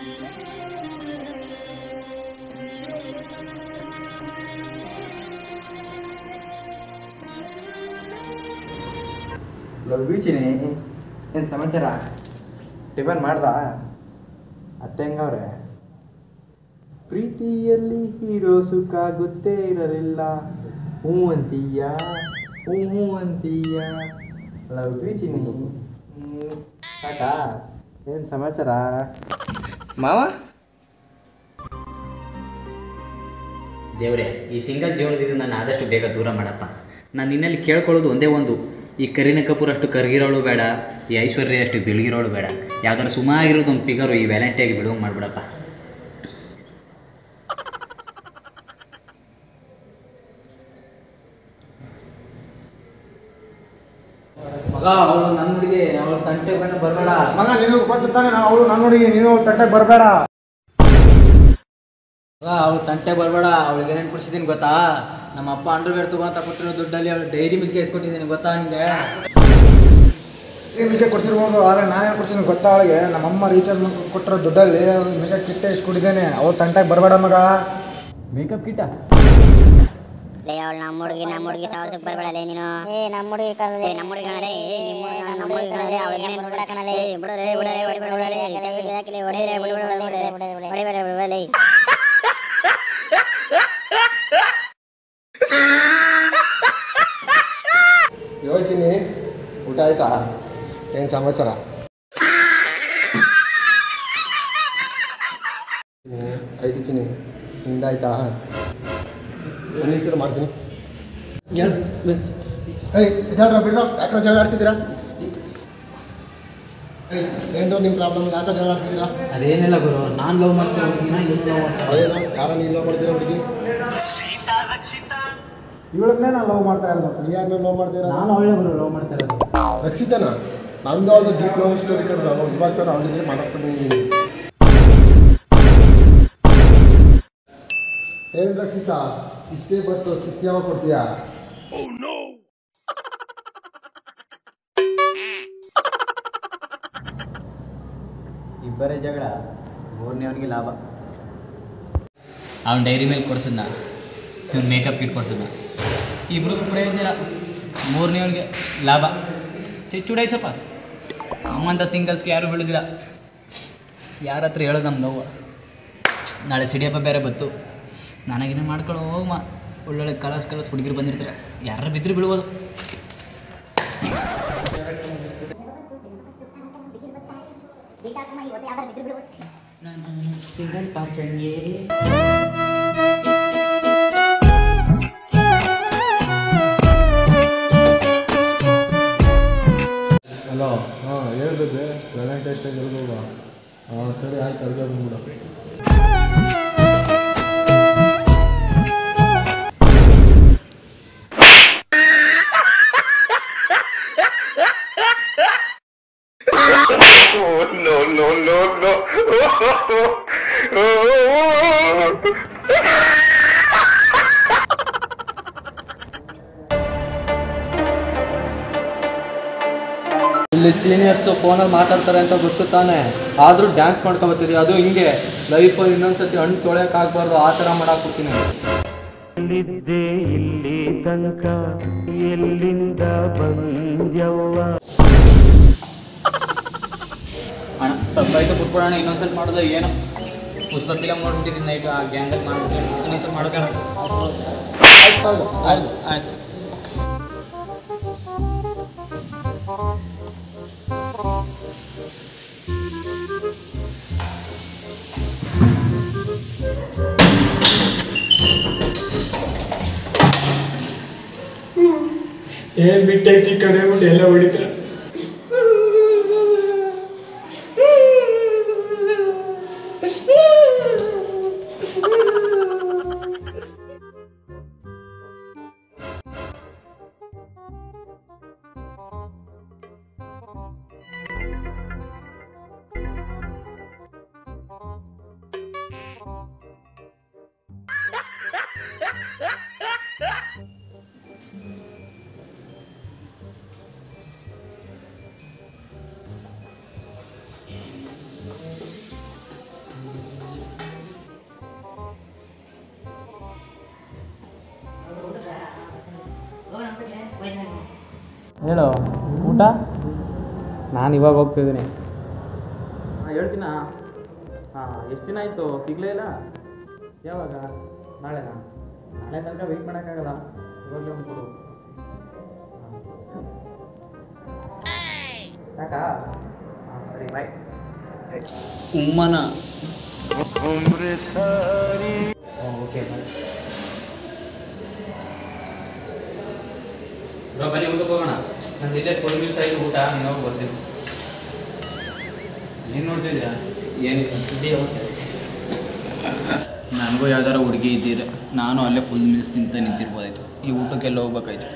love you Chini ಏನು ಸಮಾಚಾರ tiffin ಮಾಡ್ದ ಅತ್ತೆ ಹೆಂಗವ್ರೆ ಪ್ರೀತಿಯಲ್ಲಿ ಹೀರೋ ಸುಖ ಗೊತ್ತೇ ಇರಲಿಲ್ಲ ಹ್ಞೂ ಅಂತೀಯ ಹ್ಞೂ ಹ್ಞೂ ಅಂತೀಯ ಲವ್ ಯು ಚಿನಿ ಹ್ಞೂ ಸಾಕಾ ಏನು ಸಮಾಚಾರ ಮಾವ ದೇವ್ರೆ ಈ ಸಿಂಗಲ್ ಜೀವನದಿಂದ ನಾನು ಆದಷ್ಟು ಬೇಗ ದೂರ ಮಾಡಪ್ಪ ನಾನು ನಿನ್ನಲ್ಲಿ ಕೇಳ್ಕೊಳ್ಳೋದು ಒಂದೇ ಒಂದು ಈ ಕರೀನ ಕಪೂರ್ ಅಷ್ಟು ಕರ್ಗಿರೋಳು ಬೇಡ ಈ ಐಶ್ವರ್ಯ ಅಷ್ಟು ಬೆಳಗಿರೋಳು ಬೇಡ ಯಾವ್ದಾರು ಸುಮಾಗಿರೋದು ಒಂದು ಫಿಗರು ಈ ವ್ಯಾಲೆಂಟೈಗೆ ಬಿಡುವಂಗೆ ಮಾಡ್ಬಿಡಪ್ಪ ಮಗ ಅವಳು ನನ್ನ ಹುಡುಗಿ ಅವಳು ತಂಟೆ ಬಂದು ಬರಬೇಡ ಮಗ ನೀನು ಗೊತ್ತು ತಾನೆ ನಾವು ಅವಳು ನನ್ನ ಹುಡುಗಿ ನೀನು ಅವ್ಳ ತಟ್ಟೆ ಬರಬೇಡ ಮಗ ಅವಳು ತಂಟೆ ಬರಬೇಡ ಅವಳಿಗೆ ಏನೇನು ಕೊಡ್ಸಿದ್ದೀನಿ ಗೊತ್ತಾ ನಮ್ಮ ಅಪ್ಪ ಅಂಡರ್ವೇರ್ ತಗೊಂತ ಕೊಟ್ಟಿರೋ ದುಡ್ಡಲ್ಲಿ ಅವಳು ಡೈರಿ ಮಿಲ್ಕ್ ಇಸ್ಕೊಟ್ಟಿದ್ದೀನಿ ಗೊತ್ತಾ ನಿಂಗೆ ಮಿಲ್ಕೆ ಕೊಡ್ಸಿರ್ಬೋದು ಆದರೆ ನಾನೇನು ಕೊಡ್ಸಿದ್ದೀನಿ ಗೊತ್ತಾ ಅವಳಿಗೆ ನಮ್ಮಮ್ಮ ರೀಚಾರ್ಜ್ ಕೊಟ್ಟಿರೋ ದುಡ್ಡಲ್ಲಿ ಮಿಲ್ಕೆ ಕಿಟ್ಟೆ ಇಸ್ಕೊಟ್ಟಿದ್ದೇನೆ ಅವಳು ತಂಟೆಗೆ ಬರಬೇಡ ಮಗ ಮೇಕಪ್ ಕಿಟ್ಟ ಲೇ ಅವಳು ನಮ್ಮ ಹುಡುಗಿ ನಮ್ಮ ಹುಡುಗಿ ಸಾವಸಕ್ಕೆ ಬರಬೇಡಲೇ ನೀನು ಏ ನಮ್ಮ ಹುಡುಗಿ ಕಾಣಲೇ ನಮ್ಮ ಹುಡುಗಿ ಕಾಣಲೇ ಏ ನಿಮ್ಮ ಹುಡುಗಿ ನಮ್ಮ ಹುಡುಗಿ ಕಾಣಲೇ ಅವಳಿಗೆ ಏನು ಬಿಡ ಕಾಣಲೇ ಬಿಡಲೇ ಬಿಡಲೇ ಹೊಡಿಬೇಡ ಬಿಡಲೇ ಚೆನ್ನಾಗಿ ಹಾಕಿಲೆ ಹೊಡಿಲೇ ಬಿಡಬೇಡ ಬಿಡಲೇ ಹೊಡಿಬೇಡ ಬಿಡಲೇ ಯೋಚಿನಿ ಊಟ ಆಯ್ತಾ ಏನು ಸಮಾಚಾರ ಆಯ್ತು ಚಿನಿ ನಿಂದಾಯ್ತಾ ಒಂದು ನಿಮಿಷ ಮಾಡ್ತೀನಿ ಏಯ್ ಇದಾಡ್ರ ಬಿಡ್ರ ಯಾಕೆ ಜಗಳ ಆಡ್ತಿದ್ದೀರಾ ಏಯ್ ಏನು ನಿಮ್ಮ ಪ್ರಾಬ್ಲಮ್ ಯಾಕೆ ಜಗಳ ಆಡ್ತಿದ್ದೀರಾ ಅದೇನಿಲ್ಲ ಗುರು ನಾನು ಲವ್ ಮಾಡ್ತೀನಿ ಹುಡುಗಿನ ಇವನು ಲವ್ ಮಾಡ್ತಾನೆ ಅದೇನೋ ಯಾರ ನೀವು ಲವ್ ಮಾಡ್ತೀರಾ ಹುಡುಗಿ ಇವಳನ್ನೇ ನಾನು ಲವ್ ಮಾಡ್ತಾ ಇರೋದು ನೀ ಯಾಕೆ ಲವ್ ಮಾಡ್ತೀರಾ ನಾನು ಅವಳೇ ಗುರು ಲವ್ ಮಾಡ್ತಾ ಇರೋದು ರಕ್ಷಿತನ ನಂದು ಅವ್ರದ್ದು ಡೀಪ್ ಲವ್ ಸ್ಟೋರಿ ಕಡ್ದು ಇವಾಗ ತಾನು ಅವ್ರ ಜೊತೆ ಮಾತಾಡ್ಕೊಂಡಿದ್ದೀನಿ ಏನು ರಕ್ಷಿತಾ ಇಷ್ಟೇ ಬತ್ತು ಕಿಸ್ ಯಾವಾಗ ಕೊಡ್ತೀಯಾ ಇಬ್ಬರೇ ಜಗಳ ಮೂರನೇವನಿಗೆ ಲಾಭ ಅವ್ನು ಡೈರಿ ಮೇಲೆ ಕೊಡ್ಸಿದ್ನ ಇವ್ನು ಮೇಕಪ್ ಕಿಟ್ ಕೊಡ್ಸಿದ್ನ ಇಬ್ರಿಗೂ ಪ್ರಯೋಜನ ಇಲ್ಲ ಮೂರನೇವ್ನಿಗೆ ಲಾಭ ಚುಡಾಯಿಸಪ್ಪ ನಮ್ಮಂಥ ಸಿಂಗಲ್ಸ್ಗೆ ಯಾರೂ ಬಿಡೋದಿಲ್ಲ ಯಾರ ಹತ್ರ ಹೇಳೋದು ನಮ್ಮ ನೋವು ನಾಳೆ ಸಿಡಿಯಪ್ಪ ಬೇರೆ ಬತ್ತು ಸ್ನಾನ ಗಿನ ಮಾಡ್ಕೊಳ್ಳೋ ಹೋಗಮ್ಮ ಒಳ್ಳೊಳ್ಳೆ ಕಲರ್ಸ್ ಕಲರ್ಸ್ ಹುಡುಗಿರು ಬಂದಿರ್ತಾರೆ ಯಾರು ಬಿದ್ದರೂ ಬಿಡ್ಬೋದು ಸಿಂಗಲ್ ಪಾಸಂಗೆ ಹಲೋ ಹಾಂ ಹೇಳ್ಬೇಕು ವ್ಯಾಲೆಂಟೈನ್ಸ್ ಡೇ ಇರ್ಬೋದಾ ಹಾಂ ಸರಿ ಆಯ್ತು ಅಡುಗೆ ಬಂದ್ಬಿಡು ಇಲ್ಲಿ ಸೀನಿಯರ್ಸು ಫೋನಲ್ಲಿ ಮಾತಾಡ್ತಾರೆ ಅಂತ ಗೊತ್ತು ತಾನೆ ಆದರೂ ಡ್ಯಾನ್ಸ್ ಮಾಡ್ಕೊಬತ್ತೀರಿ ಅದು ಹಿಂಗೆ ಲೈಫಲ್ಲಿ ಇನ್ನೊಂದ್ಸತಿ ಹಣ್ಣು ತೊಳೆಯೋಕ್ಕಾಗಬಾರ್ದು ಆ ಥರ ಮಾಡಾಕ್ಬಿಡ್ತೀನಿ ಎಲ್ಲಿದ್ದೆ ಇಲ್ಲಿ ತನಕ ಎಲ್ಲಿಂದ ಬಂದ್ಯವ್ವ ಅಣ್ಣ ತಪ್ಪಾಯ್ತು ಬಿಟ್ಬಿಡೋಣ ಇನ್ನೊಂದ್ಸಲ ಮಾಡೋದು ಏನೋ ಪುಷ್ಪ ಫಿಲಮ್ ನೋಡ್ಬಿಟ್ಟಿದ್ದೀನಿ ನೈಟು ಆ ಗ್ಯಾಂಗಲ್ಲಿ ಮಾಡ್ಬಿಟ್ಟು ಇನ್ನೊಂದ್ಸಲ ಮಾಡೋಕೆ ಆಯ್ತು ಆಯ್ತು ಏನ್ ಬಿಟ್ಟಾಗ ಚಿಕ್ಕವ್ರೆ ಬಿಟ್ಟು ಎಲ್ಲ ಹೊಡಿತಾರ ಹೇಳು ಊಟ ನಾನು ಇವಾಗ ಹೋಗ್ತಿದ್ದೀನಿ ಹಾಂ ಹೇಳ್ತೀನಾ ಹಾಂ ಎಷ್ಟು ದಿನ ಆಯಿತು ಸಿಗಲೇ ಇಲ್ಲ ಯಾವಾಗ ನಾಳೆನಾ ನಾಳೆ ತನಕ ವೆಯ್ಟ್ ಮಾಡೋಕ್ಕಾಗಲ್ಲ ಇವಾಗಲೇ ಒಂದು ಕೊಡು ಯಾಕಾ ಹಾಂ ಸರಿ ಬಾಯ್ ಉಮ್ಮನ ಓಕೆ ಬಾಯ್ ಬ್ರೋ ಬನ್ನಿ ಊಟಕ್ಕೆ ಹೋಗೋಣ ನಂದು ಇಲ್ಲೇ ಫೋರ್ ಮಿಲ್ಸ್ ಆಯಿತು ಊಟ ನೀವು ಹೋಗಿ ಬರ್ತೀನಿ ಏನು ನೋಡ್ತಿದ್ದೀರಾ ಏನಿಲ್ಲ ನನಗೂ ಯಾವ್ದಾರ ಹುಡುಗಿ ಇದ್ದೀರ ನಾನು ಅಲ್ಲೇ ಫುಲ್ ಮಿಲ್ಸ್ ತಿಂತ ನಿಂತಿರ್ಬೋದಾಯ್ತು ಈ ಊಟಕ್ಕೆಲ್ಲ ಹೋಗ್ಬೇಕಾಯ್ತು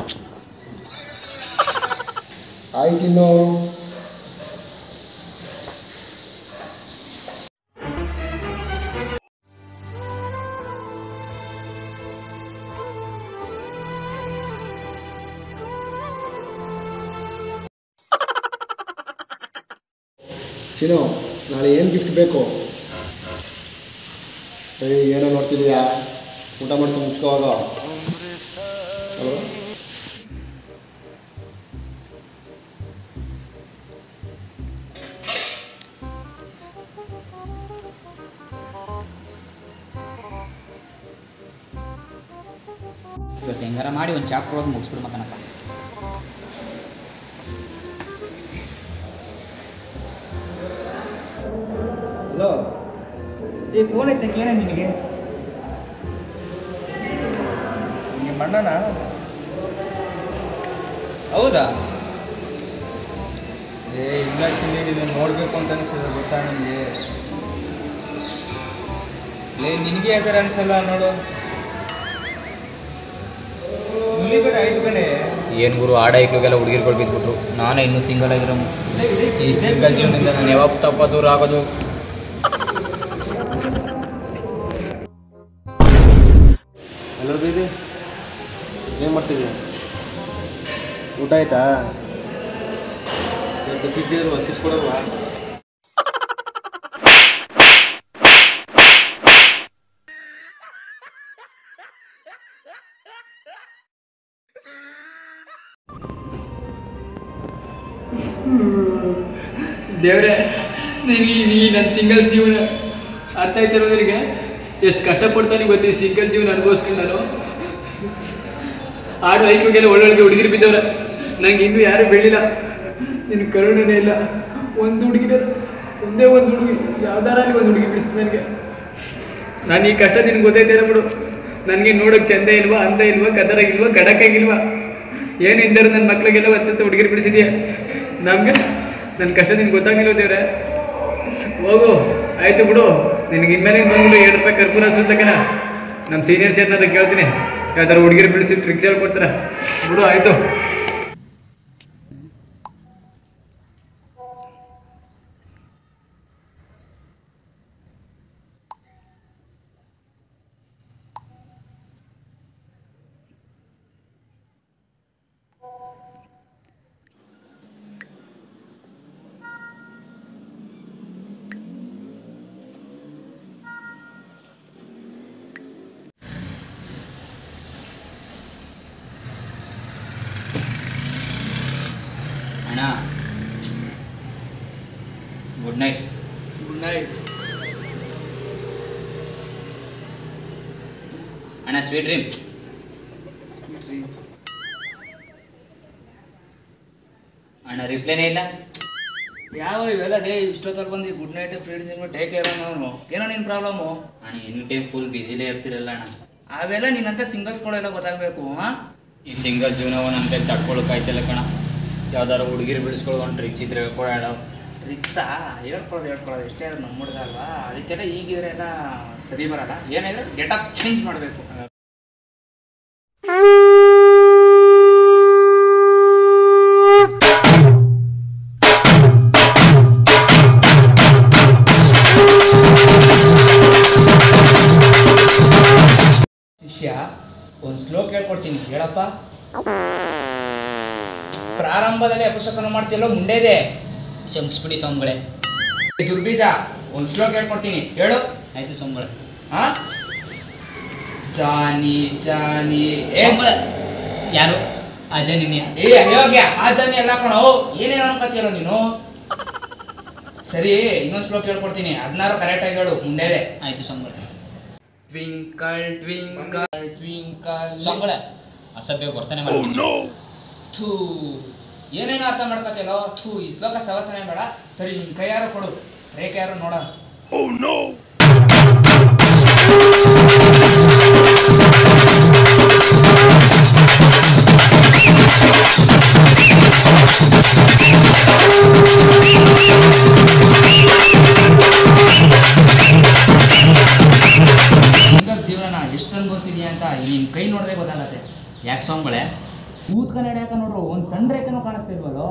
ಹಾಯ್ ಚಿನ್ನು ಚಿನ್ನು ನಾಳೆ ಏನು ಗಿಫ್ಟ್ ಬೇಕು ಏಯ್ ಏನೋ ನೋಡ್ತಿದೀಯಾ ಊಟ ಮಾಡ್ಕೊಂಡು ಮುಚ್ಕೋವಾಗ ಅಲ್ವಾ ಇವತ್ತು ಹೆಂಗಾರ ಮಾಡಿ ಒಂದು ಚಾಪ್ಟರ್ ಓದಿ ಮುಗಿಸ್ಬಿಡು ಮಕ್ಕನಪ್ಪ ಹಲೋ ಈ ಫೋನ್ ಐತೆ ಏನೇ ನಿನಗೆ ನಿಮ್ಮ ಅಣ್ಣನ ಹೌದಾ ಏ ಇಲ್ಲ ಚಿನ್ನಿ ಇದನ್ನ ನೋಡಬೇಕು ಅಂತ ಅನಿಸಿದೆ ಗೊತ್ತಾ ನನಗೆ ಲೇ ನಿನಗೆ ಆ ಥರ ಅನಿಸಲ್ಲ ನೋಡು ಮುಲಿಬೇಡ ಆಯ್ತು ಕಣೆ ಏನು ಗುರು ಆಡ ಐಕ್ಳಿಗೆಲ್ಲ ಹುಡುಗಿರ್ಗಳು ಬಿದ್ಬಿಟ್ರು ನಾನೇ ಇನ್ನೂ ಸಿಂಗಲ್ ಆಗಿರೋ ಈ ಸಿಂಗಲ್ ಜೀವನದಿಂದ ನಾನು ಯಾವಾಗ ತಪ್ಪ ದೂರ ಆಗೋದು ಹಲೋ ಬೇಬಿ ಏನು ಮಾಡ್ತಿದ್ದೀಯ ಊಟ ಆಯ್ತಾ ಇವತ್ತು ಕಿಸ್ದಿಲ್ವಾ ಕಿಸ್ ಕೊಡಲ್ವಾ ದೇವ್ರೆ ನನಗೆ ಈ ನನ್ನ ಸಿಂಗಲ್ ಜೀವನ ಅರ್ಥ ಆಯ್ತಾರೋ ನಿನಗೆ ಎಷ್ಟು ಕಷ್ಟಪಡ್ತಾನೆ ಗೊತ್ತಿ ಸಿಂಗಲ್ ಜೀವನ ಅನುಭವಿಸ್ಕೊಂಡು ನಾನು ಆಡು ಐಕ್ಳಿಗೆಲ್ಲ ಒಳ್ಳೊಳಗೆ ಹುಡುಗಿರು ಬಿದ್ದವ್ರೆ ನಂಗೆ ಇನ್ನೂ ಯಾರೂ ಬೆಳಿಲ್ಲ ನಿನ್ನ ಕರುಣೆನೇ ಇಲ್ಲ ಒಂದು ಹುಡುಗಿನ ಒಂದೇ ಒಂದು ಹುಡುಗಿ ಯಾವ್ದಾರ ಅಲ್ಲಿ ಒಂದು ಹುಡುಗಿ ಬಿಡ್ತು ನನಗೆ ನಾನು ಈ ಕಷ್ಟ ನಿನ್ಗೆ ಗೊತ್ತೈತೆ ಬಿಡು ನನಗೆ ನೋಡೋಕೆ ಚಂದ ಇಲ್ವಾ ಅಂದ ಇಲ್ವಾ ಕದರ ಇಲ್ವಾ ಗಡಕಾಗಿಲ್ವಾ ಏನು ಇದ್ದರು ನನ್ನ ಮಕ್ಳಿಗೆಲ್ಲ ಒತ್ತತ್ತ ಹುಡುಗಿರು ಬಿಡಿಸಿದ್ಯಾ ನಮಗೆ ನನ್ನ ಕಷ್ಟ ನಿನ್ಗೆ ಗೊತ್ತಾಗಿಲ್ಲ ದೇವ್ರೆ ಹೋಗು ಆಯ್ತು ಬಿಡು ನಿನಗೆ ಇನ್ಮೇಲೆ ಬಂದ್ಬಿಡು ಎರಡು ರೂಪಾಯಿ ಕರ್ಪೂರ ಸುತ್ತಕನ ನಮ್ಮ ಸೀನಿಯರ್ಸ್ ಏನಾದ್ರು ಕೇಳ್ತೀನಿ ಯಾವ್ದಾರು ಹುಡುಗಿರು ಬಿಡಿಸಿ ಟ್ರಿಕ್ಸ್ ಹೇಳ್ಕೊಡ್ತಾರ ಬಿಡು ಆಯಿತು ಅಣ್ಣ ಗುಡ್ ನೈಟ್ ಗುಡ್ ನೈಟ್ ಅಣ್ಣ ಸ್ವೀಟ್ ಡ್ರೀಮ್ ಅಣ್ಣ ರಿಪ್ಲೈನೇ ಇಲ್ಲ ಯಾವ ಇವೆಲ್ಲ ಡೇ ಇಷ್ಟೊತ್ತಲ್ಲಿ ಬಂದು ಗುಡ್ ನೈಟ್ ಫ್ರೆಂಡ್ಸ್ ಹೆಂಗೋ ಟೇಕ್ ಕೇರ್ ಅವನು ಏನೋ ನಿನ್ನ ಪ್ರಾಬ್ಲಮ್ಮು ಅಣ್ಣ ಎನಿ ಟೈಮ್ ಫುಲ್ ಬ್ಯುಸಿಲೇ ಇರ್ತಿರಲ್ಲ ಅಣ್ಣ ಅವೆಲ್ಲ ನಿನ್ನಂತ ಸಿಂಗಲ್ಸ್ಗಳೆಲ್ಲ ಗೊತ್ತಾಗಬೇಕು ಹಾಂ ಈ ಸಿಂಗಲ್ ಜೀವನವ ನನ್ನ ಕೈ ತಡ್ಕೊಳಕ್ಕಾಯ್ತಿಲ್ಲ ಕಣ ಯಾವ್ದಾರು ಹುಡುಗಿರು ಬಿಡಿಸ್ಕೊಳ್ಳೋದು ಟ್ರಿಕ್ಸ್ ಇದ್ರೆ ಹೇಳ್ಕೊಡೋಣ ರಿಕ್ಸಾ ಹೇಳ್ಕೊಳ್ಳೋದು ಹೇಳ್ಕೊಳ್ಳೋದು ಎಷ್ಟೇ ಆದ್ರೂ ನಮ್ಮ ಹುಡುಗ ಅಲ್ವಾ ಅದಕ್ಕೆಲ್ಲ ಈಗಿದ್ರೆಲ್ಲ ಸರಿ ಬರಲ್ಲ ಏನಾದ್ರೆ ಗೆಟಪ್ ಚೇಂಜ್ ಮಾಡಬೇಕು ಶಿಷ್ಯ ಒಂದು ಶ್ಲೋಕ ಹೇಳ್ಕೊಡ್ತೀನಿ ಹೇಳಪ್ಪ ಪ್ರಾರಂಭದಲ್ಲಿ ಅಪಶಕನ ಮಾಡ್ತಿಲ್ಲೋ ಮುಂಡೆದೆ ಸಂಸ್ಬಿಡಿ ಸೌಂಡ್ಗಳೇ ದುರ್ಬೀಜ ಒಂದು ಶ್ಲೋಕ ಹೇಳ್ಕೊಡ್ತೀನಿ ಹೇಳು ಆಯ್ತು ಸೌಂಡ್ಗಳೇ ಹಾ ಜಾನಿ ಜಾನಿ ಏ ಸೌಂಡ್ಗಳೇ ಯಾರು ಅಜಯ್ ನಿನ್ನೆ ಏ ಅಯೋಗ್ಯ ಆ ಜನ ಎಲ್ಲ ಕಣೋ ಏನೇನು ಅನ್ಕೋತೀಯಲ್ಲ ನೀನು ಸರಿ ಇನ್ನೊಂದು ಸ್ಲೋ ಕೇಳ್ಕೊಡ್ತೀನಿ ಹದಿನಾರು ಕರೆಕ್ಟಾಗಿ ಹೇಳು ಮುಂದೆದೆ ಆಯ್ತು ಸ್ವಾಮಿಗಳೇ ಟ್ವಿಂಕಲ್ ಟ್ವಿಂಕಲ್ ಟ್ವಿಂಕಲ್ ಸ್ವಾಮಿಗಳೇ ಅಸಭ್ಯ ವರ್ತನೆ ಮಾಡ್ಬಿಟ್ಟು ಥೂ ಏನೇನು ಅರ್ಥ ಮಾಡ್ಕೋತಿಯಲ್ಲೋ ಥೂ ಈ ಶ್ಲೋಕ ಸವಸನೆ ಬೇಡ ಸರಿ ನಿನ್ ಕೈ ಯಾರು ಕೊಡು ರೇಖೆ ಯಾರು ನೋಡ ಸಿಂಗರ್ಸ್ ಜೀವನ ಎಷ್ಟು ಅನುಭವಿಸಿದ್ಯಾ ಅಂತ ನಿನ್ ಕೈ ನೋಡಿದ್ರೆ ಗೊತ್ತಾಗತ್ತೆ ಯಾಕೆ ಸ್ವಾಮಿಗಳೇ ಕೂತ್ಕ ನಡೆಯಕ ನೋಡ್ರು ಒಂದ್ ಸಣ್ಣ ರೇಖೆನೂ ಕಾಣಿಸ್ತಿಲ್ವಲ್ಲೋ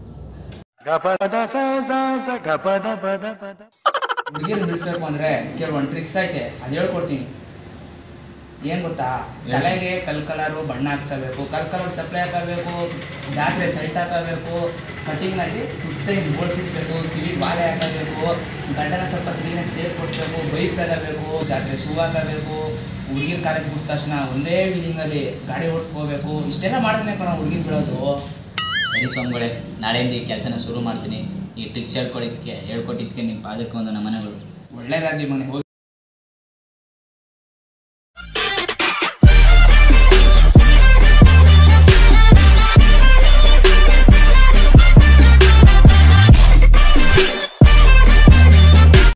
ಹುಡುಗಿರು ಬಿಡಿಸ್ಬೇಕು ಅಂದ್ರೆ ಕೆಲವೊಂದು ಟ್ರಿಕ್ಸ್ ಐತೆ ಅದು ಹೇಳ್ಕೊಡ್ತೀನಿ ಏನ್ ಗೊತ್ತಾ ತಲೆಗೆ ಕಲ್ ಕಲರು ಬಣ್ಣ ಹಾಕ್ಸ್ಕೋಬೇಕು ಕಲ್ ಕಲರ್ ಚಪ್ಪಲಿ ಹಾಕಬೇಕು ಜಾತ್ರೆ ಸೈಟ್ ಹಾಕಬೇಕು ಕಟಿಂಗ್ ಆಗಿ ಸುತ್ತ ಹಿಂಗೆ ಬೋಳ್ಸಿಸ್ಬೇಕು ಕಿವಿಗೆ ವಾಲೆ ಹಾಕಬೇಕು ಗಂಡನ ಸ್ವಲ್ಪ ಕ್ಲೀನಾಗಿ ಶೇಪ್ ಕೊಡಿಸ್ಬೇಕು ಬೈಕ್ ತಗೋಬೇಕು ಜಾತ್ರೆ ಶೂ ಹಾಕಬೇಕು ಹುಡುಗಿರ್ ಕಾಲೇಜ್ ಬಿಟ್ಟ ತಕ್ಷಣ ಒಂದೇ ವೀಲಿಂಗಲ್ಲಿ ಗಾಡಿ ಓಡಿಸ್ಕೋಬೇಕು ಇಷ್ಟೆಲ್ಲ ಮಾಡಿದ್ರೆ ಕಣ ಹುಡುಗಿರ್ ಬಿಡೋದು ಸರಿ ಸ್ವಾಮಿಗಳೇ ನಾಳೆಯಿಂದ ಈ ಕೆಲಸನ ಶುರು ಮಾಡ್ತೀನಿ ಈ ಟ್ರಿಕ್ಸ್ ಹೇಳ್ಕೊಳಿದ್ಕೆ ಹೇಳ್ಕೊಟ್ಟಿದ್ಕೆ ನಿಮ್ಮ ಪಾದಕ್ಕೆ ಒಂದು ನಮನಗಳು ಒಳ್ಳೇದಾಗ್ಲಿ ಮನೆ ಹೋಗಿ